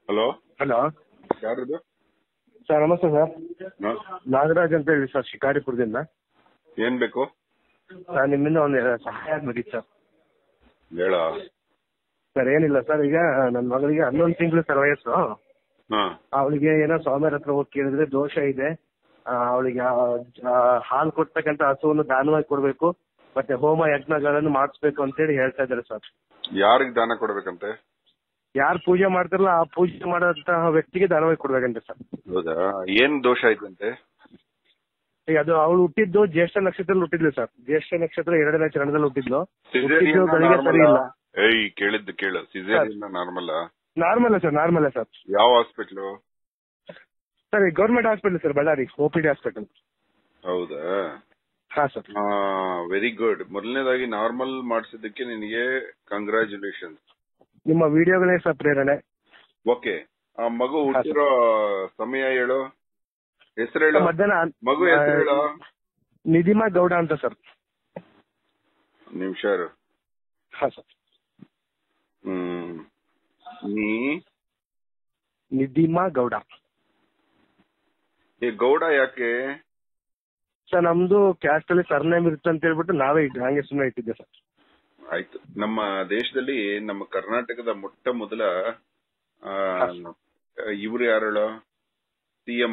Hello hello ಯಾರದು sir ನಮಸ್ತೆ sir ಹಾ? ನಾಗರಾಜ್ ಅಂತ ಹೇಳಿ ಸರ್ ಶಿಕಾರಿಪುರದಿಂದ ಏನ್ ಬೇಕು ಸರ್ ನಿಮ್ಮಿಂದ ಒಂದು ಸಹಾಯ ಆಗ್ಬೇಕಿತ್ತು ಸರ್ ಹೇಳ ಸರ್ ಏನಿಲ್ಲ ಸರ್ ಈಗ ನನ್ನ ಮಗಳಿಗೆ ಹನ್ನೊಂದು ತಿಂಗಳು ಸರ್ ವಯಸ್ಸು ಹಾ ಅವಳಿಗೆ ಏನೋ ಸ್ವಾಮಿಯರ ಹತ್ರ ಹೋಗಿ ಕೇಳಿದ್ರೆ ದೋಷ ಇದೆ ಅವಳಿಗೆ ಹಾಲು ಕೊಡ್ತಕ್ಕಂಥ ಹಸುವನ್ನು ದಾನವಾಗಿ ಕೊಡಬೇಕು ಮತ್ತೆ ಹೋಮ ಯಜ್ಞಗಳನ್ನು ಮಾಡಿಸ್ಬೇಕು ಅಂತೇಳಿ ಹೇಳ್ತಾ ಇದ್ದಾರೆ ಸರ್ ಯಾರಿಗ್ ದಾನ ಕೊಡ್ಬೇಕಂತೆ ಯಾರು ಪೂಜೆ ಮಾಡ್ತಾರಲ್ಲ ಆ ಪೂಜೆ ಮಾಡೋಂತಹ ವ್ಯಕ್ತಿಗೆ ದಾನವಾಗಿ ಕೊಡ್ಬೇಕಂತೆ ಸರ್ ಹೌದಾ ಏನ್ ದೋಷ ಐತಂತೆ ಈಗ ಅದು ಅವಳು ಹುಟ್ಟಿದ್ದು ಜ್ಯೇಷ್ಠ ನಕ್ಷತ್ರದಲ್ಲಿ ಹುಟ್ಟಿದ್ಲು ಸರ್ ಜ್ಯೇಷ್ಠ ನಕ್ಷತ್ರ ಎರಡನೇ ಚರಣದಲ್ಲಿ ಹುಟ್ಟಿದ್ಲು ಹುಟ್ಟಿದ್ದು ಗಳಿಗೆ ಸರಿ ಇಲ್ಲ ಏಯ್ ಕೇಳಿದ್ದು ಕೇಳು caesarean normal normal sir normal sir ಯಾವ hospital sir government hospital sir Ballari O P D hospital ಹೌದಾ ಹಾ ಸರ್ ವೆರಿ ಗುಡ್ ಮೊದಲನೇದಾಗಿ ನಾರ್ಮಲ್ ಮಾಡಿಸಿದ್ದಕ್ಕೆ ನಿನಗೆ ಕಂಗ್ರ್ಯಾಚುಲೇಷನ್ ನಿಮ್ಮ ವಿಡಿಯೋಗಳೇ ಸರ್ ಪ್ರೇರಣೆ ಓಕೆ ಆ ಮಗು ಹುಟ್ಟಿರೋ ಸಮಯ ಹೇಳು ಹೆಸರು ಹೇಳು ಮಧ್ಯಾಹ್ನ ಮಗು ಹೆಸರು ಹೇಳು ನಿಧಿಮಾ ಗೌಡ ಅಂತ ಸರ್ ನಿಮಿಷ ಇರು. ಹಾ ಸರ್ ಹ್ಮ್ ನೀ ನಿಧಿಮಾ ಗೌಡ ಈ ಗೌಡ ಯಾಕೆ ಸರ್ ನಮ್ದು ಕ್ಯಾಸ್ಟ್ ಅಲ್ಲಿ ಸರ್ನೇಮ್ ಇರುತ್ತೆ ಅಂತ ಹೇಳ್ಬಿಟ್ಟು ನಾವೇ ಇಟ್ಟು ಹಂಗೆ ಸುಮ್ಮನೆ ಇಟ್ಟಿದ್ದೆ ಸರ್ ಆಯ್ತು ನಮ್ಮ ದೇಶದಲ್ಲಿ ನಮ್ಮ ಕರ್ನಾಟಕದ ಮೊಟ್ಟ ಮೊದಲ ಇವ್ರು ಯಾರು CM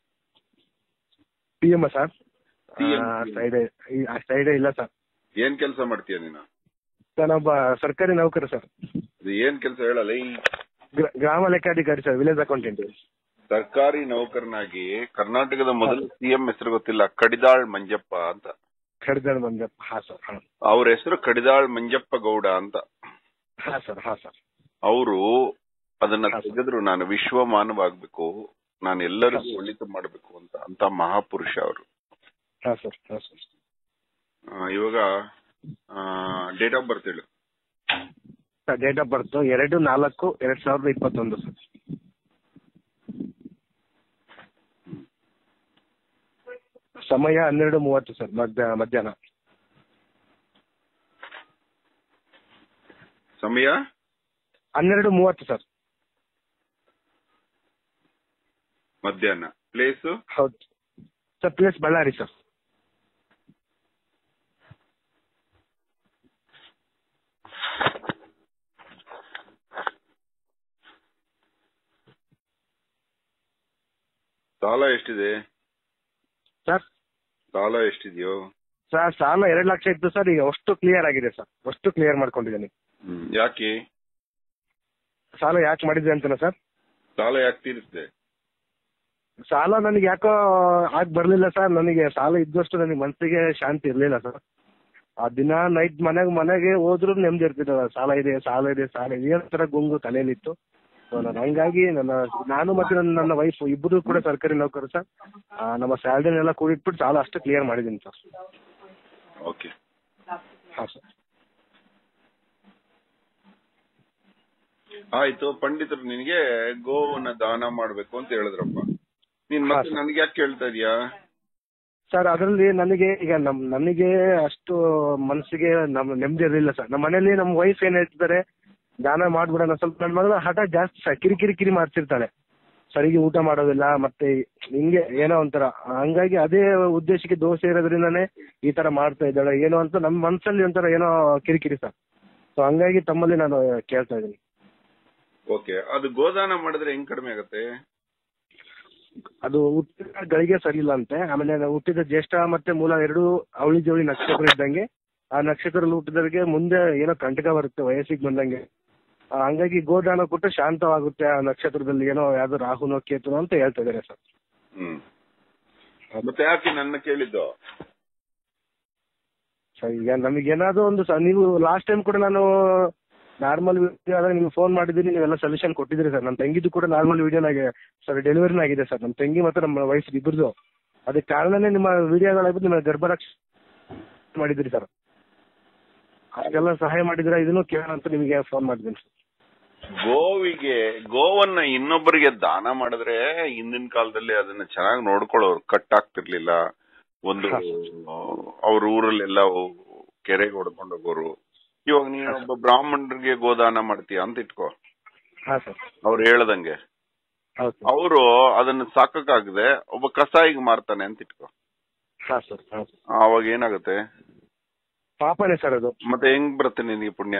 P M sir PM. ಅಷ್ಟು ಐಡಿಯಾ ಅಷ್ಟು ಐಡಿಯಾ ಇಲ್ಲ ಸರ್ ಏನ್ ಕೆಲಸ ಮಾಡ್ತೀಯ ನೀನು ಸರ್ ನಾವೊಬ್ಬ ಸರ್ಕಾರಿ ನೌಕರ ಸರ್ ಇದು ಏನ್ ಕೆಲಸ ಹೇಳಲ್ಲ ಈ ಗ್ರ- ಗ್ರಾಮ ಲೆಕ್ಕಾಧಿಕಾರಿ ಸರ್ ವಿಲೇಜ್ ಅಕೌಂಟೆಂಟ್ ಸರ್ಕಾರಿ ನೌಕರನಾಗಿ ಕರ್ನಾಟಕದ ಮೊದಲ ಸಿಎಂ ಹೆಸರು ಗೊತ್ತಿಲ್ಲ ಕಡಿದಾಳ್ ಮಂಜಪ್ಪ ಅಂತ ಕಡ್ದಾಳ್ ಮಂಜಪ್ಪ ಹಾ ಸರ್ ಹಾ ಅವ್ರ ಹೆಸರು ಕಡಿದಾಳ್ ಮಂಜಪ್ಪ ಗೌಡ ಅಂತ ಹಾ ಸರ್ ಹಾ ಸರ್ ಅವರು ಅದನ್ನ ಹಾ, ಸರ್. ತೆಗೆದ್ರು ನಾನು ವಿಶ್ವ ಮಾನವಾಗ್ಬೇಕು ನಾನು ಎಲ್ಲರಿಗೂ ಒಳಿತು ಮಾಡ್ಬೇಕು ಅಂತ ಅಂತ ಮಹಾಪುರುಷ ಅವರು ಹಾ ಸರ್ ಹಾ ಸರ್ ಇವಾಗ ಡೇಟ್ ಆಫ್ ಬರ್ತ್ ಹೇಳು ಸರ್ ಡೇಟ್ ಆಫ್ ಬರ್ತ್ ಎರಡು ನಾಲ್ಕು ಎರಡ್ ಸಾವಿರದ ಇಪ್ಪತ್ತೊಂದು ಸರ್ ಸಮಯ ಹನ್ನೆರಡು ಮೂವತ್ತು ಸರ್ ಮಧ್ಯ ಮಧ್ಯಾಹ್ನ ಸಮಯ ಹನ್ನೆರಡು ಮೂವತ್ತು ಸರ್ ಮಧ್ಯಾಹ್ನ ಪ್ಲೇಸ್ ಹೌದು ಸರ್ ಪ್ಲೇಸ್ ಬಳ್ಳಾರಿ ಸರ್ ಸಾಲ ಎಷ್ಟಿದೆ ಸರ್ ಸಾಲ ಎಷ್ಟಿದೆಯೋ ಸರ್ ಸಾಲ ಎರಡು ಲಕ್ಷ ಇತ್ತು ಸರ್ ಈಗ ಅಷ್ಟು ಕ್ಲಿಯರ್ ಆಗಿದೆ ಸರ್ ಅಷ್ಟು ಕ್ಲಿಯರ್ ಮಾಡ್ಕೊಂಡಿದ್ದೀನಿ ಯಾಕೆ ಸಾಲ ಯಾಕೆ ಮಾಡಿದ್ದೆ ಅಂತನಾ ಸರ್ ಸಾಲ ಯಾಕೆ ತೀರಿಸಿದೆ ಸಾಲ ನನಗೆ ಯಾಕೋ ಆಗಿ ಬರಲಿಲ್ಲ ಸರ್ ನನಗೆ ಸಾಲ ಇದ್ದಷ್ಟು ನನಗೆ ಮನಸ್ಸಿಗೆ ಶಾಂತಿ ಇರಲಿಲ್ಲ ಸರ್ ಆ ದಿನ ನೈಟ್ ಮನೆಗೆ ಮನೆಗೆ ಹೋದ್ರು ನೆಮ್ಮದಿ ಇರ್ತಿದ್ದ ಸಾಲ ಇದೆ ಸಾಲ ಇದೆ ಸಾಲ ಇದೆ ಏನೋ ಥರ ಗುಂಗು ತಲೆಯಲ್ಲಿತ್ತು ಸೊ ನಾನು ಹಂಗಾಗಿ ನನ್ನ ನಾನು ಮತ್ತೆ ನನ್ನ ನನ್ನ ವೈಫ್ ಇಬ್ಬರು ಕೂಡ ಸರ್ಕಾರಿ ನೌಕರು ಸರ್ ಆ, ನಮ್ಮ ಸ್ಯಾಲ್ರಿನೆಲ್ಲ ಕೂಡಿಟ್ಬಿಟ್ಟು ಸಾಲ ಅಷ್ಟು ಕ್ಲಿಯರ್ ಮಾಡಿದ್ದೀನಿ ಸರ್ ಓಕೆ ಹಾಂ ಸರ್ ಆಯ್ತು ಪಂಡಿತರು ನಿನಗೆ ಗೋವನ್ನ ದಾನ ಮಾಡ್ಬೇಕು ಅಂತ ಹೇಳಿದ್ರಪ್ಪ ನೀನ್ ಹಾ, ಮತ್ತೆ ಸರ್. ನನ್ಗೆ ಯಾಕೆ ಕೇಳ್ತಾ ಇದೀಯಾ ಸರ್ ಅದರಲ್ಲಿ ನನಗೆ ಈಗ ನಮ್ ನನಗೆ ಅಷ್ಟು ಮನಸ್ಸಿಗೆ ನಮ್ಮ ನೆಮ್ಮದಿ ಇರಲಿಲ್ಲ ಸರ್ ನಮ್ಮ ಮನೇಲಿ ನಮ್ಮ ವೈಫ್ ಏನ್ ಹೇಳ್ತಿದ್ದಾರೆ ದಾನ ಮಾಡ್ಬಿಡೋಣ ಸ್ವಲ್ಪ ನನ್ನ ಮಗಳ ಹಠ ಜಾಸ್ತಿ ಸರ್ ಕಿರಿ ಕಿರಿ ಕಿರಿ ಮಾಡ್ತಿರ್ತಾಳೆ ಸರಿಗೆ ಊಟ ಮಾಡೋದಿಲ್ಲ ಮತ್ತೆ ಹಿಂಗೆ ಏನೋ ಒಂಥರ ಹಂಗಾಗಿ ಅದೇ ಉದ್ದೇಶಕ್ಕೆ ದೋಷೆ ಇರೋದ್ರಿಂದಾನೇ ಈ ತರ ಮಾಡ್ತಾ ಇದ್ದಾಳೆ ಏನೋ ಅಂತ ನಮ್ಮ ಮನಸ್ಸಲ್ಲಿ ಒಂಥರ ಏನೋ ಕಿರಿಕಿರಿ ಸರ್ ಸೊ ಹಂಗಾಗಿ ತಮ್ಮಲ್ಲಿ ನಾನು ಕೇಳ್ತಾ ಇದ್ದೀನಿ ಓಕೆ ಅದು ಗೋದಾನ ಮಾಡಿದ್ರೆ ಹೆಂಗ್ ಕಡಿಮೆ ಆಗತ್ತೆ ಅದು ಹುಟ್ಟಿದ ಗಳಿಗೆ ಸರಿ ಇಲ್ಲ ಅಂತೆ ಆಮೇಲೆ ನಾವು ಹುಟ್ಟಿದ ಜ್ಯೇಷ್ಠ ಮತ್ತೆ ಮೂಲ ಎರಡು ಅವಳಿ ಜವಳಿ ನಕ್ಷತ್ರ ಇದ್ದಂಗೆ ಆ ನಕ್ಷತ್ರದಲ್ಲಿ ಹುಟ್ಟಿದವರಿಗೆ ಮುಂದೆ ಏನೋ ಕಂಟಕ ಬರುತ್ತೆ ವಯಸ್ಸಿಗೆ ಬಂದಂಗೆ ಆ, ಹಂಗಾಗಿ ಗೋದಾನ ಕೊಟ್ಟು ಶಾಂತವಾಗುತ್ತೆ ಆ ನಕ್ಷತ್ರದಲ್ಲಿ ಏನೋ ಯಾವ್ದೋ ರಾಹುನೋ ಕೇತುನೋ ಅಂತ ಹೇಳ್ತಾ ಇದಾರೆ ಸರ್ ಹ್ಮ್ ಮತ್ತೆ ಯಾಕೆ ನನ್ನ ಕೇಳಿದ್ದು ಸೊ ಈಗ ನಮಗೆ ಏನಾದ್ರು ಒಂದು ಸ- ನೀವು ಲಾಸ್ಟ್ ಟೈಮ್ ಕೂಡ ನಾನು ನಾರ್ಮಲ್ ವಿಡಿಯೋ ಆದಾಗ ನಿಮ್ಗೆ ಫೋನ್ ಮಾಡಿದ್ದೀನಿ ನೀವೆಲ್ಲ ಸೊಲ್ಯೂಷನ್ ಕೊಟ್ಟಿದ್ದೀರಿ ಸರ್ ನನ್ನ ತಂಗಿದು ಕೂಡ ನಾರ್ಮಲ್ ವಿಡಿಯೋನಾಗೆ ಸರ್ ಡೆಲಿವರಿನ ಆಗಿದೆ ಸರ್ ನಮ್ಮ ತಂಗಿ ಮತ್ತು ನಮ್ಮ ವಯಸ್ಸು ಇಬ್ಬರದು ಅದಕ್ಕೆ ಕಾರಣನೇ ನಿಮ್ಮ ವಿಡಿಯೋಗಳಾಗ್ಬಿಟ್ಟು ನಿಮ್ಮ ಗರ್ಭರಕ್ಷ ಮಾಡಿದ್ರಿ ಸರ್ ಅದಕ್ಕೆಲ್ಲ ಸಹಾಯ ಮಾಡಿದ್ರೆ ಇದನ್ನು ಕೇಳೋಣ ಅಂತ ನಿಮಗೆ ಫೋನ್ ಮಾಡಿದ್ದೀನಿ ಸರ್ ಗೋವಿಗೆ ಗೋವನ್ನ ಇನ್ನೊಬ್ಬರಿಗೆ ದಾನ ಮಾಡಿದ್ರೆ ಹಿಂದಿನ ಕಾಲದಲ್ಲಿ ಅದನ್ನ ಚೆನ್ನಾಗಿ ನೋಡ್ಕೊಳ್ಳೋರು ಕಟ್ ಆಗ್ತಿರ್ಲಿಲ್ಲ ಒಂದು ಹಾ. ಅವ್ರ ಊರಲ್ಲೆಲ್ಲ ಕೆರೆಗೆ ಹೊಡ್ಕೊಂಡು ಹೋಗೋರು ಇವಾಗ ನೀನು ಒಬ್ಬ ಬ್ರಾಹ್ಮಣರಿಗೆ ಗೋದಾನ ಮಾಡ್ತೀಯ ಅಂತ ಇಟ್ಕೋ ಹಾ ಸರ್ ಅವ್ರು ಹೇಳ್ದಂಗೆ ಹೌದು ಸರ್ ಅವರು ಅದನ್ನ ಸಾಕಕ್ಕಾಗದೆ ಒಬ್ಬ ಕಸಾಯಿಗೆ ಮಾರ್ತಾನೆ ಅಂತ ಇಟ್ಕೋ ಹಾ ಸರ್ ಹಾ ಸರ್ ಅವಾಗ ಏನಾಗುತ್ತೆ ಪಾಪನೇ ಸರ್ ಅದು ಮತ್ತೆ ಹೆಂಗ್ ಬರುತ್ತೆ ನಿನಗೆ ಪುಣ್ಯ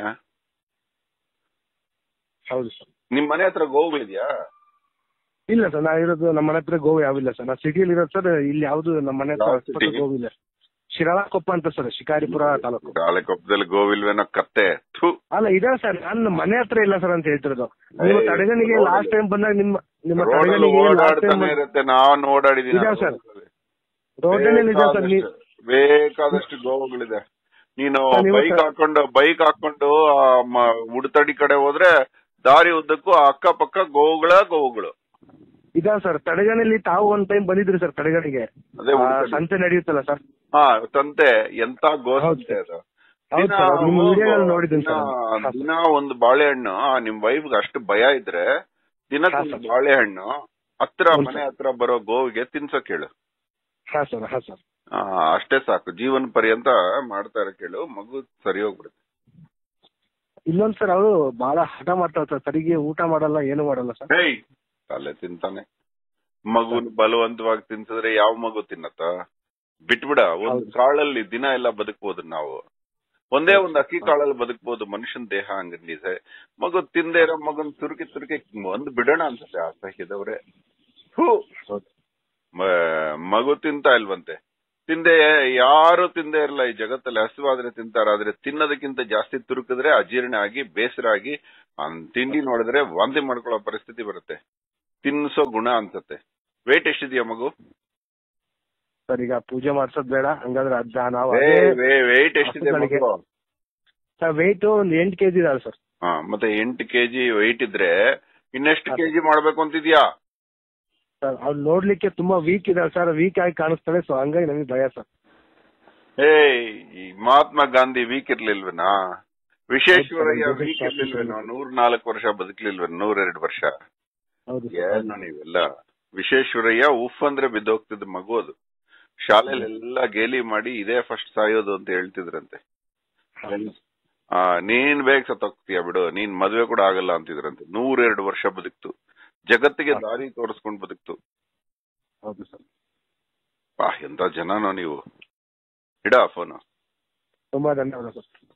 ಹೌದು ಸರ್ ನಿಮ್ ಮನೆ ಹತ್ರ ಗೋವುಗಳಿದ್ಯಾ ಇಲ್ಲ ಸರ್ ನಾ ಇರೋದು ನಮ್ಮ ಮನೆ ಹತ್ರ ಗೋವು ಯಾವಿಲ್ಲ ಸರ್ ನಾ ಸಿಟಿಯಲ್ಲಿ ಇರೋದು ಸರ್ ಇಲ್ಲಿ ಯಾವ್ದು ನಮ್ಮ ಮನೆ ಹತ್ರ ಯಾವ ಅಷ್ಟೊಂದು city? ಗೋವಿಲ್ಲ ಶಿರಾಳಕೊಪ್ಪ ಅಂತ ಸರ್ ಶಿಕಾರಿಪುರ ತಾಲೂಕು ಗಾಳಿಕೊಪ್ಪದಲ್ಲಿ ಗೋವಿಲ್ವೇನೋ ಕತ್ತೆ ಥು ಅಲ್ಲ ಇದೆ ಸರ್ ನನ್ನ ಮನೆ ಹತ್ರ ಇಲ್ಲ ಸರ್ ಅಂತ ಹೇಳ್ತಿರೋದು ನಿಮ್ಮ ಏಯ್, ತಡಗನಿಗೆ road ಲಾಸ್ಟ್ ಟೈಮ್ ಬಂದಾಗ ನಿಮ್ಮ ನಿಮ್ಮ ರೋಡಲ್ಲಿ ತಡಗನಿಗೆ ಲಾಸ್ಟ್ ಟೈಮ್ ಓಡಾಡ್ತಾನೆ ಇರುತ್ತೆ ನಾನು ಓಡಾಡಿದೀನಿ ಇದೆ ಸರ್. ರೋಡಲ್ಲಿ ಇದೆ ಸರ್ ನೀವು ಬೇಕಾದಷ್ಟು- ಬೇಕಾದಷ್ಟು ಗೋವುಗಳಿದೆ ನೀನು ಸರ್, ನೀವು ಬೈಕ್ ಸರ್- ಹಾಕೊಂಡು ಬೈಕ್ ಹಾಕೊಂಡು ಆ ಮ- ಉಡ್ತಡಿ ಕಡೆ ಹೋದ್ರೆ ದಾರಿ ಉದ್ದಕ್ಕೂ ಅಕ್ಕಪಕ್ಕ ಗೋವುಗಳ ಗೋವುಗಳು ಇದೆ ಸರ್ ತಡಗನಲ್ಲಿ ತಾವು ಒಂದ್ ಟೈಮ್ ಬಂದಿದ್ರಿ ಸರ್ ತಡಗನಿಗೆ ಅದೇ ಆ, ಉಡ್ತಡಿ. ಸಂತೆ ನಡೆಯುತ್ತಲ್ಲ ಸರ್ ಹಾ ತಂತೆ ಎಂತ ಗೋ ಹೌದು ಸಂತೆ ಅದು ಹೌದು ದಿನ ಸರ್ ನಿಮ್ಮ ಹೋಗು, ವಿಡಿಯೋದಲ್ಲಿ ನೋಡಿದ್ದೀನಿ ದಿನ- ಸರ್ ಹಾ, ದಿನ ಒಂದು ಬಾಳೆಹಣ್ಣು ಆ, ನಿಮ್ ವೈಫ್ಗೆ ಅಷ್ಟು ಭಯ ಇದ್ರೆ ದಿನಕ್ಕೆ ಹಾ, ಒಂದು ಸರ್. ಬಾಳೆಹಣ್ಣು ಹತ್ರ ಹೌದು, ಮನೆ ಸರ್. ಹತ್ರ ಬರೋ ಗೋವಿಗೆ ತಿನ್ಸಕ್ ಹೇಳು ಹಾ ಸರ್ ಹಾ ಸರ್ ಆ, ಅಷ್ಟೇ ಸಾಕು ಜೀವನ ಪರ್ಯಂತ ಮಾಡ್ತಾ ಇರೋ ಕೇಳು ಮಗು ಸರಿ ಹೋಗ್ಬಿಡುತ್ತೆ ಇನ್ನೊಂದ್ ಸರ್ ಅವರು ಬಹಳ ಹಠ ಮಾಡ್ತಾರೆ ಸರ್ ಸರಿಗೆ ಊಟ ಮಾಡಲ್ಲ ಏನು ಮಾಡಲ್ಲ ಸರ್ ಹೇಯ್ ತಲೆ ತಿಂತಾನೆ ಮಗುನ್ ಬಲವಂತವಾಗಿ ತಿನ್ಸಿದ್ರೆ ಯಾವ ಮಗು ತಿನ್ನತ್ತ ಬಿಟ್ಬಿಡ ಒಂದು ಹೌದು. ಕಾಳಲ್ಲಿ ದಿನ ಎಲ್ಲ ಬದುಕ್ಬೋದು ನಾವು ಒಂದೇ ಒಂದು ಅಕ್ಕಿ ಕಾಳಲ್ಲಿ ಬದುಕ್ಬೋದು ಮನುಷ್ಯನ ದೇಹ ಹಂಗಿದೆ ಮಗು ತಿಂದೇ ಇರೋ ಮಗನ್ ತುರುಕಿ ತುರುಕಿ ಒಂದ್ ಬಿಡೋಣ ಅನ್ಸುತ್ತೆ ಅಸಹ್ಯದವ್ರೆ ಹೂ ಹೌದು ಮ- ಮಗು ತಿಂತಾ ಇಲ್ವಂತೆ ತಿಂದೆ ಯಾರು ತಿಂದೇ ಇರಲ್ಲ ಈ ಜಗತ್ತಲ್ಲಿ ಹಸಿವಾದ್ರೆ ತಿಂತಾರ ಆದ್ರೆ ತಿನ್ನೋದಕ್ಕಿಂತ ಜಾಸ್ತಿ ತುರುಕಿದ್ರೆ ಅಜೀರ್ಣ ಆಗಿ ಬೇಸರ ಆಗಿ ಆ ತಿಂಡಿ ನೋಡಿದ್ರೆ ವಾಂತಿ ಮಾಡ್ಕೊಳ್ಳೋ ಪರಿಸ್ಥಿತಿ ಬರುತ್ತೆ ತಿನ್ಸೋ ಗುಣ ಅನ್ಸತ್ತೆ ವೇಟ್ ಎಷ್ಟಿದ್ಯಾ ಮಗು ಸರ್ ಈಗ ಪೂಜೆ ಮಾಡ್ಸೋದ್ ಬೇಡ ಹಂಗಾದ್ರೆ ಅಜ್ಜ ನಾವು ವೇಟ್ ಎಷ್ಟಿದೆ ಹಸುಗಳಿಗೆ- ಮಗು ಸರ್ ವೆಯ್ಟ್ ಒಂದ್ ಎಂಟು ಕೆಜಿ ಇದಾವೆ ಸರ್ ಹಾ ಮತ್ತೆ ಎಂಟು ಕೆಜಿ ವೆಯ್ಟ್ ಇದ್ರೆ ಇನ್ನೆಷ್ಟು ಹಾ. ಕೆಜಿ ಮಾಡ್ಬೇಕು ಅಂತಿದ್ಯಾ ಸರ್ ಅವ್ರು ನೋಡ್ಲಿಕ್ಕೆ ತುಂಬಾ ವೀಕ್ ಇದಾವೆ ಸರ್ ವೀಕ್ ಆಗಿ ಕಾಣಿಸ್ತಾಳೆ ಸೊ ಹಂಗಾಗಿ ನನಗೆ ಭಯ ಸರ್ ಏಯ್ ಈ ಮಹಾತ್ಮ ಗಾಂಧಿ ವೀಕ್ ಇರ್ಲಿಲ್ವೇನಾ ವಿಶ್ವೇಶ್ವರಯ್ಯ ಹೌದು ಸರ್, ವೀಕ್ ಹೌದು ಸರ್. ಇರ್ಲಿಲ್ವೇನೋ ನೂರ್ ನಾಲ್ಕು ವರ್ಷ ಬದುಕ್ಲಿಲ್ವೇನೋ ನೂರೆರಡು ವರ್ಷ ಹೌದು ಸರ್ ಏನು ನೀವೆಲ್ಲ ವಿಶ್ವೇಶ್ವರಯ್ಯ ಉಫ್ ಅಂದ್ರೆ ಬಿದ್ದೋಗ್ತಿದ್ ಮಗು ಅದು ಶಾಲೆಲೆಲ್ಲ ಗೇಲಿ ಮಾಡಿ ಇದೇ ಫಸ್ಟ್ ಸಾಯೋದು ಅಂತ ಹೇಳ್ತಿದ್ರಂತೆ ಹೌದು. ಆ ನೀನ್ ಬೇಗ ಸತ್ತೋಗ್ತೀಯ ಬಿಡು ನೀನ್ ಮದ್ವೆ ಕೂಡ ಆಗಲ್ಲ ಅಂತಿದ್ರಂತೆ ನೂರೆರಡು ವರ್ಷ ಬದುಕ್ತು ಜಗತ್ತಿಗೆ ಹಾ. ದಾರಿ ತೋರಿಸ್ಕೊಂಡ್ ಬದುಕ್ತು ಹೌದು ಸರ್ ಪಾ ಎಂತ ಜನನೋ ನೀವು ಇಡ ಫೋನು ತುಂಬಾ ಧನ್ಯವಾದ ಸರ್